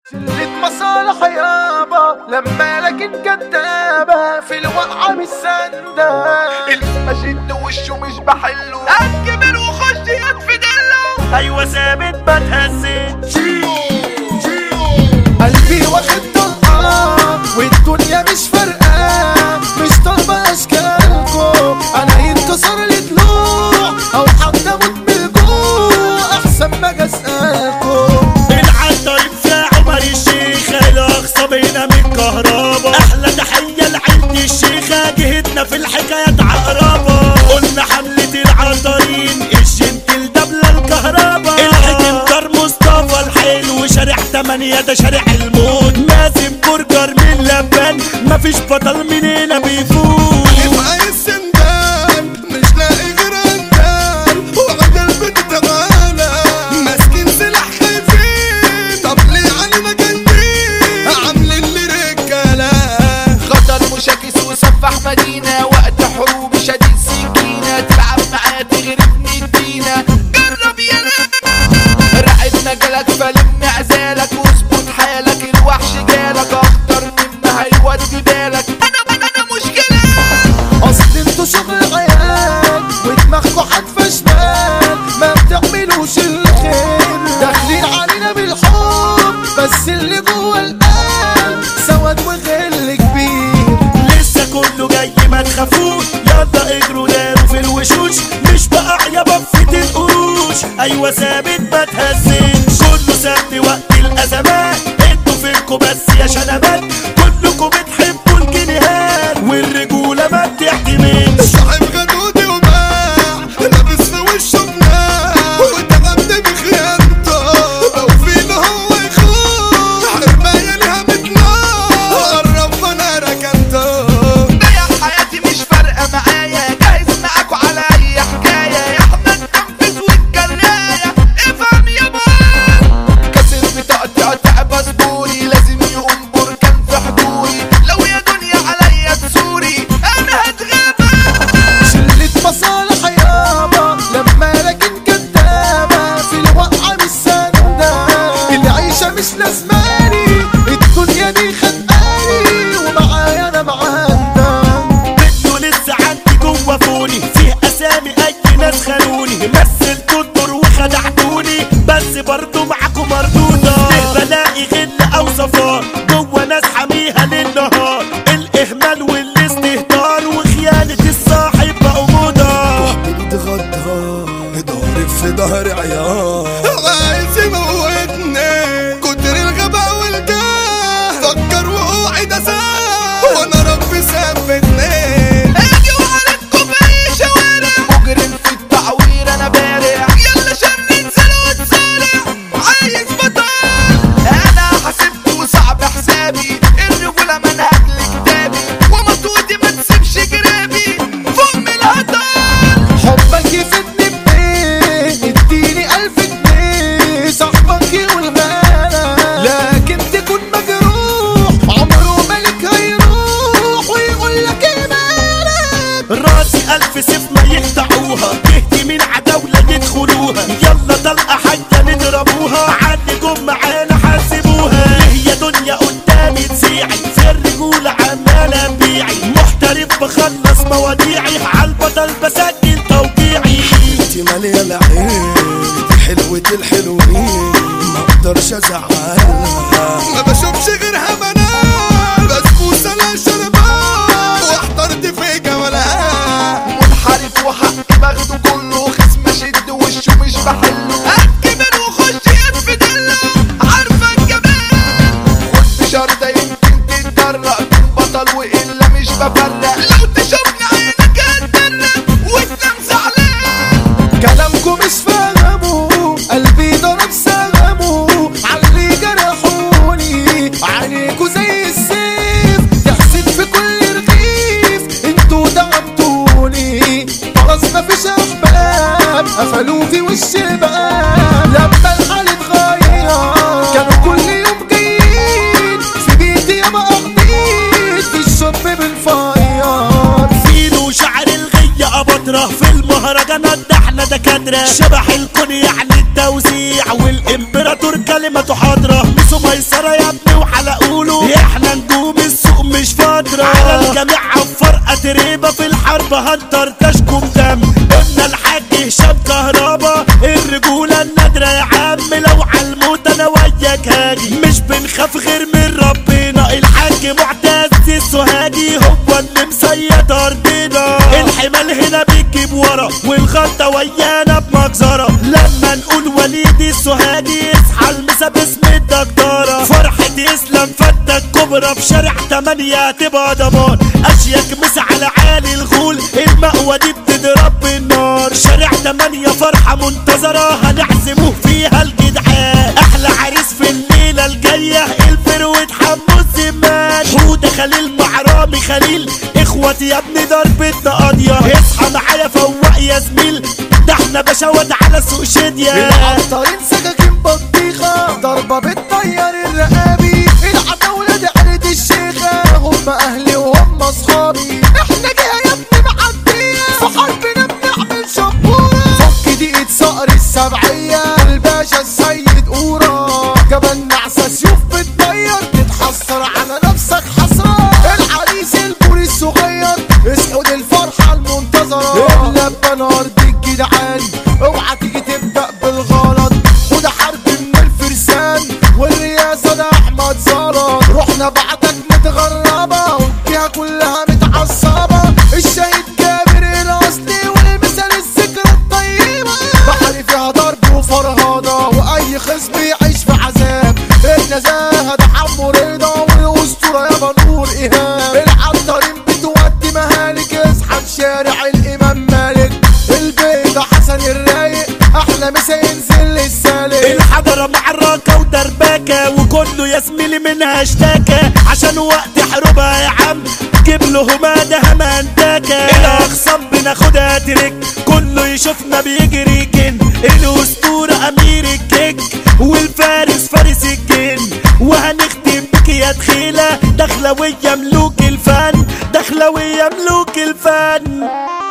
شلة مصالح يابا لما لكن كدابة في الوقعة مش سندة المجد وشه مش بحله أكبر وخش يطفي دله ايوه ثابت ما تهزتش قلبي واخد طلقة والدنيا مش فارقة مش طالبة أشكالكم أنا ينكسر لي ضلوع أو حتى أموت من الجوع أحسن ما أجي أسألكم العطار بتاع عمر الشيخة الأقصى بينا من كهربا أحلى تحية لعند الشيخة جهتنا في الحكايات عقربة قلنا حملة العطارين الجنتل دبلة الكهربا الحكم دار مصطفى الحلو شارع تمانية ده شارع الموت مازن برجر من لبان مفيش بطل مننا بيفوت يبقى السندان مش لاقي غير اندال وعد البنت تعالى ماسكين سلاح خايفين طب ليه علينا جايين عاملين لي رجاله خطر مشاكس وسفح مدينة وقت حروب شديد سكينة تلعب معاه تغرب مدينة جرب يا رعبنا جالك فلم عزالك واظبط حالك الوحش جالك اخطر مما هيودي بالك انا انا مشكلة اصل انتوا شغل عيال ودماغكوا حدفة شمال ما بتعملوش الخير داخلين علينا بالحب بس اللي جوه القلب سواد وغل كبير لسه كله جاي ما تخافوش يلا اجروا داروا في الوشوش مش بقى يابا في القروش ايوه ثابت ما تهزش كله سابني وقت الازمات انتوا فينكوا بس يا شنبات كلكم بتحبوا الجنيهات والرجوله ما بتحتملش صاحب غدودي وباع لابس في وشه قناع وتعبني بخيانته لو فينا هو يخون حرماية ليها بتنار قرب انا ركنته ضيع حياتي مش فارقة معايا جاهز معاكوا على أي حكاية يا أحمد تنفذ والجراية افهم يا بابا كسر بتقطع تعب صبوري لازم يقوم بركان في حضوري لو يا دنيا عليا تسوري أنا هتغابى شلة مصالح يابا لما لكن كدابة في الوقعة مش سندة العيشة مش لازماني الدنيا دي خدقاني ومعايا أنا معانا انتوا لسه عندي جوه فوني فيه اسامي اي ناس خانوني مثلتوا الدور وخدعتوني بس برضو معاكم مردودة بلاقي غل او صفار جوه ناس حميها للنهار الاهمال والاستهتار وخيانة الصاحب بقوا موضة بتغطى ضهري في ظهر عيال عايز يموتني كتر الغباء والجاه فكر وقوعي ده ساه وانا ربي ثبتني اجي وعليكم في شوارع مجرم في التعوير انا بارع يلا شر انزل واتسارع عايز بطل انا حسبت وصعب حسابي الرجولة منهج لكتابي ومطوتي ما تسيبش جرابي فوق من الهطل حبك يفيدني بإيه اديني ألف جنيه صاحبك يقول غالى لكن تكون مجروح عمره ملك هيروح ويقول لك ايه مالك راسي الف سيف ما يقطعوها تهدي من عداولة يدخلوها يلا طلقة حاجة نضربوها عدي جم معانا حاسبوها هي دنيا قدامي تسيعي في الرجولة عمالة بيعي محترف بخلص مواضيعي عالبطل بسجل توقيعي انتي مالية العين دي حلوة الحلوين ما اقدرش ازعلها ما بشوفش غيرها بنات بسبوسة لا شربان واحترت في جمالها منحرف وحق باخده كله خصم شد وشه مش بحله اكبر وخش يد في دله عارفه الجمال خد بشرطه يمكن تتجرأ من بطل والا مش بفرق لو تشوفني عينك هتدرق وتنام زعلان كلامكم مش فاهمه قلبي ضرب سلامه علي جرحوني عليكوا زي السيف تحسد في كل رغيف انتوا ضربتوني خلاص مفيش احباب قفلوا في وش الباب لما الحال اتغير كانوا كل يوم جايين في بيتي ياما قضيت في الشرب بالفيار فيلو شعر الغية أبطرة في المهرجانات ده احنا دكاترة شبح الكون يعني التوزيع والإمبراطور كان كلمة حاضرة ميسو ميسرة يا ابني وحلقوله احنا نجوم السوق مش فترة على الجميع عفر اتريبة في الحرب هنطر تشكم دم قلنا الحاج هشام كهربا الرجولة النادرة يا عم لو عالموت انا وياك هاجي مش بنخاف غير من ربنا الحاج معتز السوهاجي هو اللي مسيد ارضنا الحمال هنا بيجيب ورا والغلطة ويانا بمجزرة لما نقول وليد السوهاجي اصحى المسا باسم الدكتورة فرحة اسلام فتة كبرى في شارع تمانية تبقى ضمان اشيك مسا على عالي الغول المأوى دي بتضرب بالنار شارع تمانية فرحة منتظرة هنعزموه فيها الجدعان احلى عريس في الليلة الجاية الفروة حمو الزمان حودة خليل مع رامي خليل اخواتي يا ابني ضربتنا قاضية اصحى معايا فوق يا زميل ده احنا بشوت على سوق شدية العطارين سكاكين بطيخة ضربة بتطير الرقابي العتاولة دي عيلة الشيخة هم أهلي وهم أصحابي احنا جهة يا ابني معدية في حربنا بنعمل شبورة فك دقيقة صقر السبعية الباشا السيد قورة جبل نعسة سيوف بتطير تتحسر على نفسك حسرة العريس البوري الصغير اسعد الفرحة المنتظرة اللبة نار دي الجدعان اوعى تيجي تبدأ بالغلط وده حرب من الفرسان والرئاسة ده أحمد زلط رحنا بعدك متغربة والجهة كلها متعصبة الشهيد جابر الأصلي والمثال الذكرى الطيبة بحري فيها ضرب وفرهضة وأي خصم يعيش في عذاب النزاهة ده حمو رضا والأسطورة يابا نور إيهاب العطارين بتودي مهالك اصحى شارع الإمام مالك البيضة حسن الرايق أحلى مسا ينزل للسالك الحضرة معركة ودربكة وكله يا زميلي منها اشتكى عشان وقت حروبها يا عم جيب له همادة همانتكة الأخصام بناخدها ترك كله يشوفنا بيجري جن الأسطورة أمير الكيك والفارس فارس الجن وهنختم بك يا دخيلة دخلوية ملوك الفن دخلوية ملوك الفن